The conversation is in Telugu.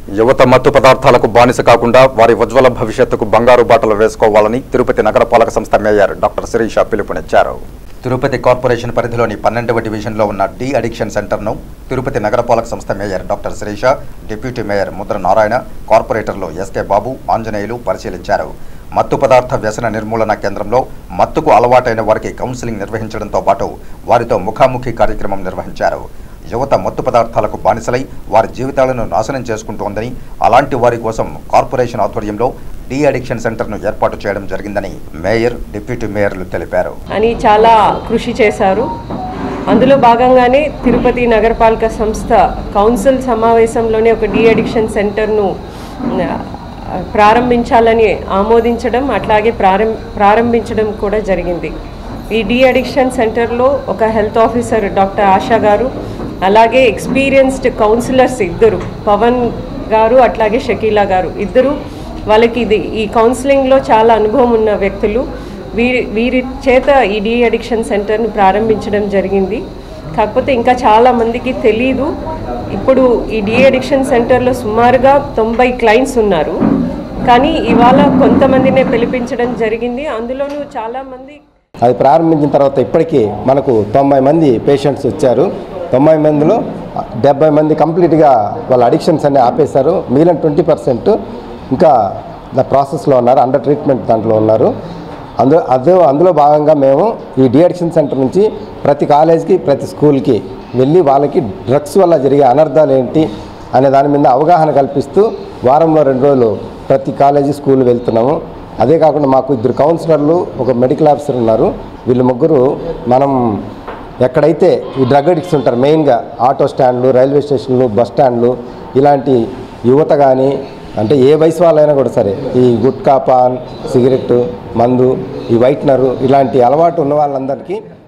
యువత మత్తు పదార్థాలకు బానిస కాకుండా వారి ఉజ్వల భవిష్యత్తుకు బంగారు బాటలు వేసుకోవాలని తిరుపతి నగరపాలక సంస్థ మేయర్ డాక్టర్ శిరీష పిలుపునిచ్చారు తిరుపతి కార్పొరేషన్ పరిధిలోని పన్నెండవ డివిజన్లో ఉన్న డి అడిక్షన్ సెంటర్ను తిరుపతి నగరపాలక సంస్థ mayor doctor Sirisha deputy mayor Mudra Narayana కార్పొరేటర్లు ఎస్కే బాబు ఆంజనేయులు పరిశీలించారు మత్తు పదార్థ వ్యసన నిర్మూలన కేంద్రంలో మత్తుకు అలవాటైన వారికి కౌన్సిలింగ్ నిర్వహించడంతో పాటు వారితో ముఖాముఖి కార్యక్రమం నిర్వహించారు యువత మత్తు పదార్థాలకు బానిసలై వారి జీవితాలను నాశనం చేసుకుంటోందని అలాంటి వారి కోసం కార్పొరేషన్ ఆధ్వర్యంలో డి అడిక్షన్ సెంటర్ను ఏర్పాటు చేయడం జరిగిందని మేయర్ డిప్యూటీ మేయర్లు తెలిపారు అని చాలా కృషి చేశారు అందులో భాగంగానే తిరుపతి నగరపాలక సంస్థ కౌన్సిల్ సమావేశంలోనే ఒక డీ అడిక్షన్ సెంటర్ను ఆ, ప్రారంభించాలని ఆమోదించడం అట్లాగే ప్రారం ప్రారంభించడం కూడా జరిగింది ఈ డీ అడిక్షన్ సెంటర్లో ఒక హెల్త్ ఆఫీసర్ డాక్టర్ ఆశా గారు అలాగే ఎక్స్పీరియన్స్డ్ కౌన్సిలర్స్ ఇద్దరు పవన్ గారు అట్లాగే షకీలా గారు ఇద్దరు వాళ్ళకి ఇది ఈ కౌన్సిలింగ్లో చాలా అనుభవం ఉన్న వ్యక్తులు వీరి వీరి చేత ఈ డీ అడిక్షన్ సెంటర్ను ప్రారంభించడం జరిగింది కాకపోతే ఇంకా చాలా మందికి తెలీదు ఇప్పుడు ఈ డీ అడిక్షన్ సెంటర్లో సుమారుగా తొంభై క్లయింట్స్ ఉన్నారు కానీ ఇవాళ కొంతమందినే పిలిపించడం జరిగింది అందులోనూ చాలామంది అది ప్రారంభించిన తర్వాత ఇప్పటికీ మనకు తొంభై మంది పేషెంట్స్ వచ్చారు తొంభై మందిలో డెబ్బై మంది కంప్లీట్గా వాళ్ళ అడిక్షన్స్ అన్ని ఆపేశారు మిగిలిన ట్వంటీ పర్సెంట్ ఇంకా ద ప్రాసెస్లో ఉన్నారు అండర్ ట్రీట్మెంట్ దాంట్లో ఉన్నారు అందు అదే అందులో భాగంగా మేము ఈ డిఅడిక్షన్ సెంటర్ నుంచి ప్రతి కాలేజ్కి ప్రతి స్కూల్కి వెళ్ళి వాళ్ళకి డ్రగ్స్ వల్ల జరిగే అనర్థాలు ఏంటి అనే దాని మీద అవగాహన కల్పిస్తూ వారంలో రెండు రోజులు ప్రతి కాలేజీ స్కూల్ వెళ్తున్నాము అదే కాకుండా మాకు ఇద్దరు కౌన్సిలర్లు ఒక మెడికల్ ఆఫీసర్ ఉన్నారు వీళ్ళు ముగ్గురు మనం ఎక్కడైతే ఈ డ్రగ్ అడిక్ట్స్ ఉంటారు మెయిన్గా ఆటో స్టాండ్లు రైల్వే స్టేషన్లు బస్ స్టాండ్లు ఇలాంటి యువత కానీ అంటే ఏ వయసు వాళ్ళైనా కూడా సరే ఈ గుట్కా పాన్ సిగరెట్ మందు ఈ వైట్నరు ఇలాంటి అలవాటు ఉన్న వాళ్ళందరికీ